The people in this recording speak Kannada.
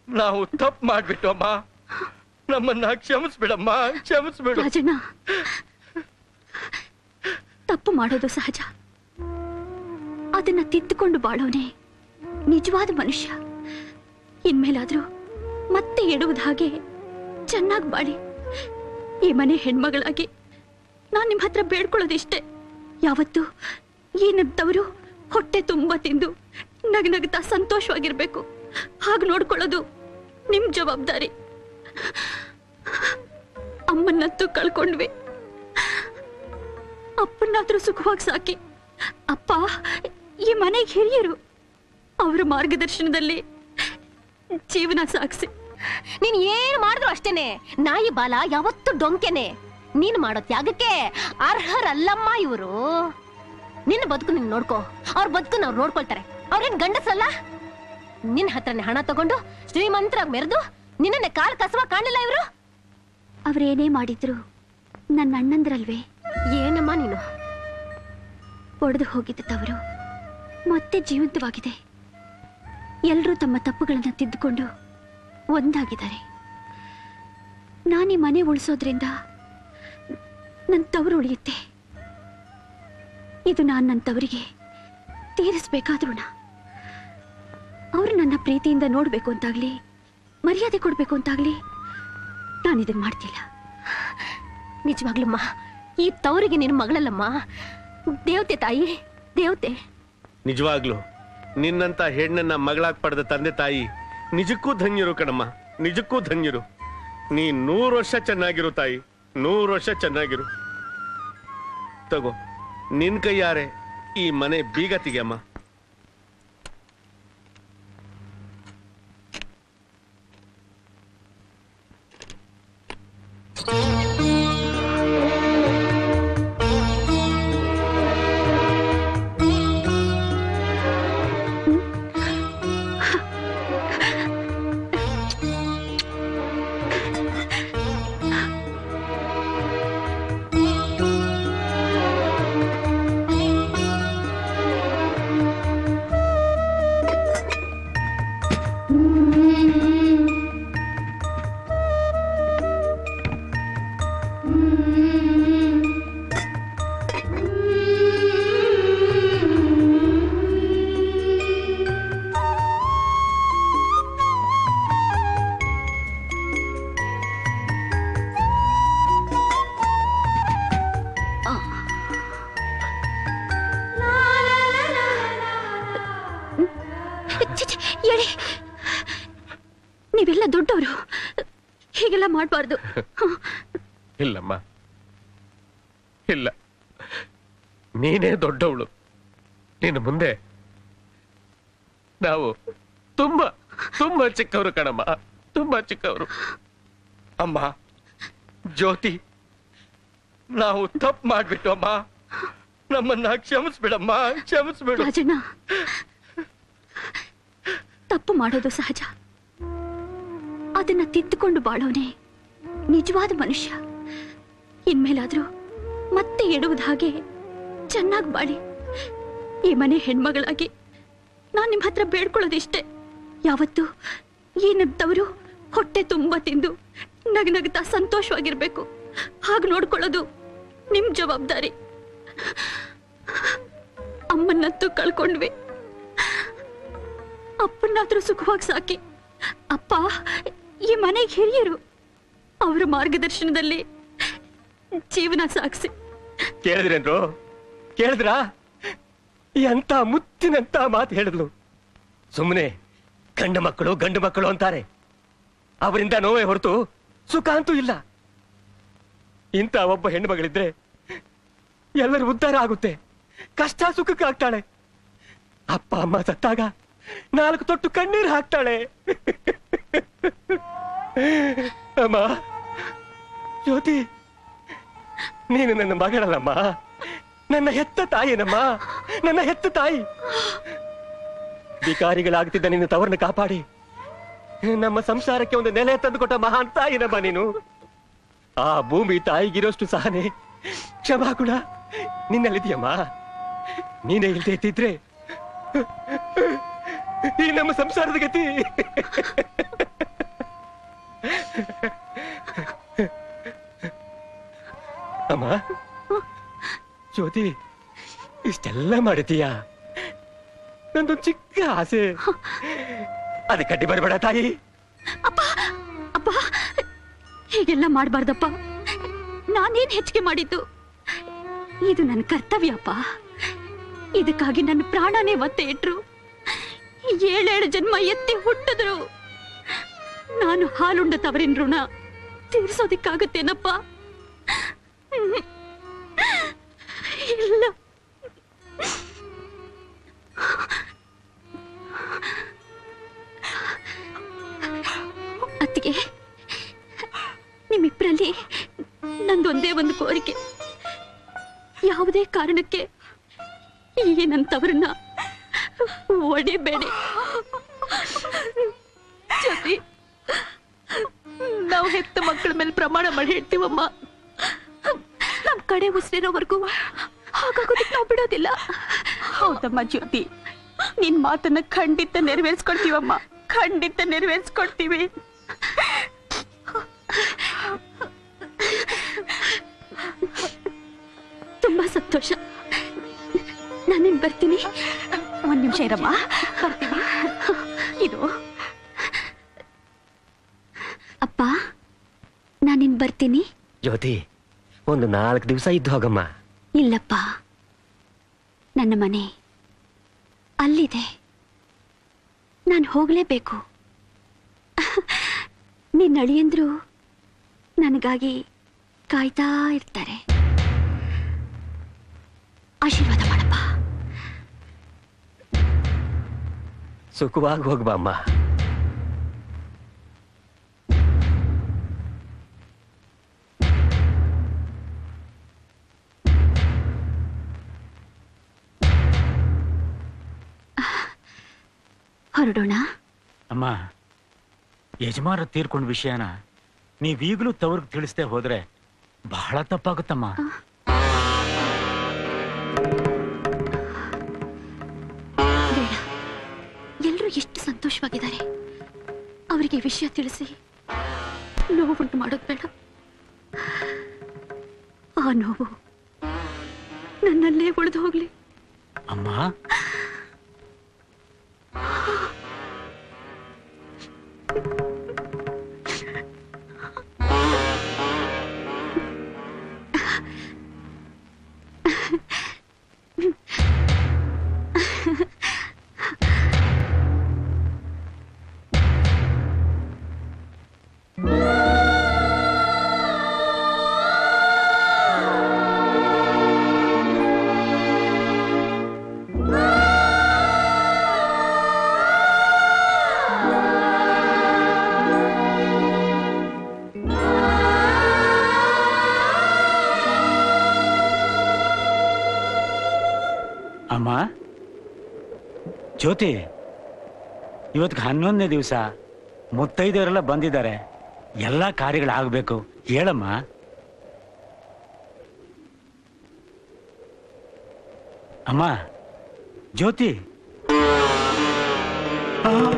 ನಾವು ತಪ್ಪು ಮಾಡ್ಬಿಟ್ಟು ಅಮ್ಮ ನಮ್ಮನ್ನ ಕ್ಷಮಿಸ್ಬಿಡಮ್ಮ ಕ್ಷಮಿಸ್ಬಿಡು ರಾಜಣ್ಣ ತಪ್ಪು ಮಾಡೋದು ಸಹಜ ಅದನ್ನ ತಿದ್ದುಕೊಂಡು ಬಾಳೋನೆ ನಿಜವಾದ ಮನುಷ್ಯ ಇನ್ಮೇಲಾದ್ರೂ ಮತ್ತೆ ಎಡುವುದ ಹಾಗೆ ಚೆನ್ನಾಗಿ ಬಾಳಿ ಈ ಮನೆ ಹೆಣ್ಮಗಳಾಗಿ ನಾನ್ ನಿಮ್ ಹತ್ರ ಬೇಡ್ಕೊಳ್ಳೋದಿಷ್ಟೇ ಯಾವತ್ತು ಈ ನಗ್ತವರು ಹೊಟ್ಟೆ ತುಂಬಾ ತಿಂದು ನಗ್ ನಗ್ತಾ ಸಂತೋಷವಾಗಿರ್ಬೇಕು ಹಾಗೆ ನೋಡ್ಕೊಳ್ಳೋದು ನಿಮ್ ಜವಾಬ್ದಾರಿ ಅಮ್ಮನ್ನಂತೂ ಕಳ್ಕೊಂಡ್ವಿ ಅಪ್ಪನ್ನಾದ್ರೂ ಸುಖವಾಗಿ ಸಾಕಿ ಅಪ್ಪ ಈ ಮನೆಗೆ ಹಿರಿಯರು ಅವರ ಮಾರ್ಗದರ್ಶನದಲ್ಲಿ ಜೀವನ ಸಾಗಿಸಿ ನೀನ್ ಏನ್ ಮಾಡಿದ್ರು ಅಷ್ಟೇನೆ ನಾಯಿ ಬಾಲ ಯಾವತ್ತು ಡೊಂಕೆನೆ ನೀನ್ ಮಾಡೋ ತ್ಯಾಗಕ್ಕೆ ಅರ್ಹರಲ್ಲಮ್ಮ ಇವರು ನಿನ್ನ ಬದುಕು ನೀನ್ ನೋಡ್ಕೋ ಅವ್ರ ಬದುಕು ಅವ್ರು ನೋಡ್ಕೊಳ್ತಾರೆ ಅವ್ರೇನ್ ಗಂಡಸರಲ್ಲ ನಿನ್ ಹತ್ರನೇ ಹಣ ತಗೊಂಡು ಶ್ರೀಮಂತರಾಗಿ ಮೆರೆದು ನಿನ್ನನ್ನೇ ಕಾಲ್ ಕಸವ ಕಾಣಲಿಲ್ಲ ಇವರು ಅವ್ರೇನೇ ಮಾಡಿದ್ರು ನನ್ನ ಅಣ್ಣಂದ್ರಲ್ವೇ ಏನಮ್ಮ ನೀನು ಒಡೆದು ಹೋಗಿದ್ದ ತವರು ಮತ್ತೆ ಜೀವಂತವಾಗಿದೆ ಎಲ್ಲರೂ ತಮ್ಮ ತಪ್ಪುಗಳನ್ನ ತಿದ್ದುಕೊಂಡು ಒಂದಾಗಿದ್ದಾರೆ ನಾನೀ ಮನೆ ಉಳಿಸೋದ್ರಿಂದ ನನ್ನ ತವರು ಉಳಿಯುತ್ತೆ ಇದು ನಾನು ನನ್ನ ತವರಿಗೆ ತೀರಿಸ್ಬೇಕಾದ ಋಣ ಅವರು ನನ್ನ ಪ್ರೀತಿಯಿಂದ ನೋಡ್ಬೇಕು ಅಂತಾಗ್ಲಿ ಮರ್ಯಾದೆ ಕೊಡ್ಬೇಕು ಅಂತಾಗ್ಲಿ ನಾನು ಇದನ್ನ ಮಾಡ್ತಿಲ್ಲ ನಿಜವಾಗ್ಲಮ್ಮ ಈ ತವರಿಗೆ ನಿನ್ನ ಮಗಳಲ್ಲಮ್ಮ ದೇವತೆ ತಾಯಿ ದೇವತೆ ನಿಜವಾಗ್ಲು ನಿನ್ನಂತ ಹೆಣ್ಣನ್ನ ಮಗಳಾಗ್ ಪಡೆದ ತಂದೆ ತಾಯಿ ನಿಜಕ್ಕೂ ಧನ್ಯರು ಕಣಮ್ಮ ನಿಜಕ್ಕೂ ಧನ್ಯರು ನೀ ನೂರು ವರ್ಷ ಚೆನ್ನಾಗಿರು ತಾಯಿ ನೂರು ವರ್ಷ ಚೆನ್ನಾಗಿರು ತಗೋ ನಿನ್ ಕೈಯಾರೆ ಈ ಮನೆ ಬೀಗ ತೆಗೆಯಮ್ಮ ಛೆ, ಛೆ, ಹೇಳಿ ನೀವೆಲ್ಲ ದೊಡ್ಡವರು ಹೀಗೆಲ್ಲ ಮಾಡಬಾರ್ದು ಇಲ್ಲಮ್ಮ ಇಲ್ಲ ನೀನೇ ದೊಡ್ಡವಳು ನಿನ್ನ ಮುಂದೆ ನಾವು ತುಂಬಾ ತುಂಬಾ ಚಿಕ್ಕವರು ಕಣಮ್ಮ ತುಂಬಾ ಚಿಕ್ಕವರು ಅಮ್ಮ ಜ್ಯೋತಿ ನಾವು ತಪ್ಪು ಮಾಡ್ಬಿಟ್ಟು ಅಮ್ಮ ನಮ್ಮನ್ನ ಕ್ಷಮಿಸ್ಬಿಡಮ್ಮ ಕ್ಷಮಿಸ್ಬಿಡು ರಾಜಣ್ಣ ತಪ್ಪು ಮಾಡೋದು ಸಹಜ ಅದನ್ನ ತಿದ್ದುಕೊಂಡು ಬಾಳೋನೆ ನಿಜವಾದ ಮನುಷ್ಯ ಇನ್ಮೇಲಾದ್ರೂ ಮತ್ತೆ ಎಡುವುದ ಹಾಗೆ ಚೆನ್ನಾಗಿ ಬಾಳಿ ಈ ಮನೆ ಹೆಣ್ಮಗಳಾಗಿ ನಾನ್ ನಿಮ್ ಹತ್ರ ಬೇಡ್ಕೊಳ್ಳೋದಿಷ್ಟೇ ಯಾವತ್ತು ಈ ನಗ್ತವರು ಹೊಟ್ಟೆ ತುಂಬಾ ತಿಂದು ನಗ್ ನಗ್ತಾ ಸಂತೋಷವಾಗಿರ್ಬೇಕು ಹಾಗೆ ನೋಡ್ಕೊಳ್ಳೋದು ನಿಮ್ ಜವಾಬ್ದಾರಿ ಅಮ್ಮನ್ನಂತೂ ಕಳ್ಕೊಂಡ್ವಿ ಅಪ್ಪನ್ನಾದ್ರೂ ಸುಖವಾಗಿ ಸಾಕಿ ಅಪ್ಪ ಈ ಮನೆಗೆ ಹಿರಿಯರು ಅವರ ಮಾರ್ಗದರ್ಶನದಲ್ಲಿ ಜೀವನ ಸಾಗಿಸಿ ಕೇಳಿದ್ರೇನ್ರು ಕೇಳಿದ್ರಾ ಎಂತ ಮುತ್ತಿನಂತ ಮಾತು ಹೇಳಿದ್ಲು ಸುಮ್ಮನೆ ಗಂಡು ಮಕ್ಕಳು ಗಂಡು ಮಕ್ಕಳು ಅಂತಾರೆ ಅವರಿಂದ ನೋವೇ ಹೊರತು ಸುಖ ಅಂತೂ ಇಲ್ಲ ಇಂಥ ಒಬ್ಬ ಹೆಣ್ಣು ಮಗಳಿದ್ರೆ ಎಲ್ಲರೂ ಉದ್ಧಾರ ಆಗುತ್ತೆ ಕಷ್ಟ ಸುಖಕ್ಕೆ ಆಗ್ತಾಳೆ ಅಪ್ಪ ಅಮ್ಮ ಸತ್ತಾಗ ನಾಲ್ಕು ತೊಟ್ಟು ಕಣ್ಣೀರು ಹಾಕ್ತಾಳೆ ಅಮ್ಮ ಜ್ಯೋತಿ ನೀನು ನನ್ನ ಮಗಳಲ್ಲಮ್ಮ ನನ್ನ ಹೆತ್ತ ತಾಯಿನಮ್ಮ ನನ್ನ ಹೆತ್ತ ತಾಯಿ ವಿಕಾರಿಗಳಾಗ್ತಿದ್ದ ನಿನ್ನ ತವರನ್ನು ಕಾಪಾಡಿ ನಮ್ಮ ಸಂಸಾರಕ್ಕೆ ಒಂದು ನೆಲೆ ತಂದು ಕೊಟ್ಟ ಮಹಾನ್ ತಾಯಿನಮ್ಮ ನೀನು ಆ ಭೂಮಿ ತಾಯಿಗಿರೋಷ್ಟು ಸಹನೆ ಕ್ಷಮಾಗುಣ ನಿನ್ನಲ್ಲಿದೆಯಮ್ಮ ನೀನೇ ಇಲ್ದೇ ಇದ್ದಿದ್ರೆ ಈ ನಮ್ಮ ಸಂಸಾರದ ಗತಿ ಜ್ಯೋತಿ ಇಷ್ಟೆಲ್ಲ ಮಾಡಿದೀಯಾ ನಂದೊಂದು ಚಿಕ್ಕ ಆಸೆ ಅದಕ್ಕೆ ಕಟ್ಟಿ ಬರಬೇಡ ತಾಯಿ ಅಪ್ಪ ಹೀಗೆಲ್ಲ ಮಾಡಬಾರ್ದಪ್ಪ ನಾನೇನ್ ಹೆಚ್ಚಿಗೆ ಮಾಡಿದ್ದು ಇದು ನನ್ನ ಕರ್ತವ್ಯಪ್ಪ ಇದಕ್ಕಾಗಿ ನನ್ನ ಪ್ರಾಣನೇ ಒತ್ತೆ ಇಟ್ರು ಏಳೇಳು ಜನ್ಮ ಎತ್ತಿ ಹುಟ್ಟಿದ್ರು ನಾನು ಹಾಲುಂಡ ತವರಿನ ಋಣ ತೀರ್ಸೋದಿಕ್ಕಾಗತ್ತೇನಪ್ಪ ಹ್ಮ್. ಇಲ್ಲ ಅತ್ತಿಗೆ ನಿಮ್ಮಿಬ್ಬರಲ್ಲಿ ನಂದೊಂದೇ ಒಂದು ಕೋರಿಕೆ ಯಾವುದೇ ಕಾರಣಕ್ಕೆ ಈ ನನ್ನ ತವರನ್ನ ಒಡಿಬೇಡಿ ಜೊತೆ ನಾವು ಹೆತ್ತ ಮಕ್ಕಳ ಮೇಲೆ ಪ್ರಮಾಣ ಮಾಡಿ ಹೇಳ್ತೀವಮ್ಮ ನಮ್ ಕಡೆ ಉಸಿರಿರೋವರೆಗೂ ಹಾಗಾಗೋದಕ್ಕೆ ನಾವು ಬಿಡೋದಿಲ್ಲ ಹೌದಮ್ಮ ಜ್ಯೋತಿ ನಿನ್ ಮಾತನ್ನ ಖಂಡಿತ ನೆರವೇರಿಸ್ಕೊಡ್ತೀವಮ್ಮ ಖಂಡಿತ ನೆರವೇರಿಸ್ಕೊಡ್ತೀವಿ ತುಂಬಾ ಸಂತೋಷ ನಾನಿನ್ ಬರ್ತೀನಿ ಒಂದ್ ನಿಮಿಷ ಇರಮ್ಮ ಬರ್ತೀವಿ ಇದು ಅಪ್ಪ ನಾನಿನ್ ಬರ್ತೀನಿ ಜ್ಯೋತಿ ಒಂದು ನಾಲ್ಕು ದಿವಸ ಇದ್ದು ಹೋಗಮ್ಮ ಇಲ್ಲಪ್ಪ ನನ್ನ ಮನೆ ಅಲ್ಲಿದೆ ನಾನು ಹೋಗಲೇಬೇಕು ನಿನ್ನ ಅಳಿಯಂದ್ರು ನನಗಾಗಿ ಕಾಯ್ತಾ ಇರ್ತಾರೆ ಆಶೀರ್ವಾದ ಮಾಡಪ್ಪ ಸುಖವಾಗಿ ಹೋಗ್ಬಾ ಅಮ್ಮ ಹೊರಡೋಣ ಅಮ್ಮ ಯಜಮಾನ ತೀರ್ಕೊಂಡ ವಿಷಯನ ನೀವೀಗಲೂ ತವ್ರಿಗೆ ತಿಳಿಸ್ದೆ ಹೋದ್ರೆ ಬಹಳ ತಪ್ಪಾಗುತ್ತಮ್ಮ ಬೇಡ ಎಲ್ಲರೂ ಎಷ್ಟು ಸಂತೋಷವಾಗಿದ್ದಾರೆ ಅವರಿಗೆ ವಿಷಯ ತಿಳಿಸಿ ನೋವುಂಟು ಮಾಡೋದು ಬೇಡ ಆ ನೋವು ನನ್ನಲ್ಲೇ ಉಳಿದು ಹೋಗ್ಲಿ ಅಮ್ಮ ಅಮ್ಮ ಜ್ಯೋತಿ ಇವತ್ತಿಗೆ ಹನ್ನೊಂದನೇ ದಿವಸ ಮುತ್ತೈದವರೆಲ್ಲ ಬಂದಿದ್ದಾರೆ ಎಲ್ಲ ಕಾರ್ಯಗಳಾಗಬೇಕು ಹೇಳಮ್ಮ ಅಮ್ಮ ಜ್ಯೋತಿ ಆ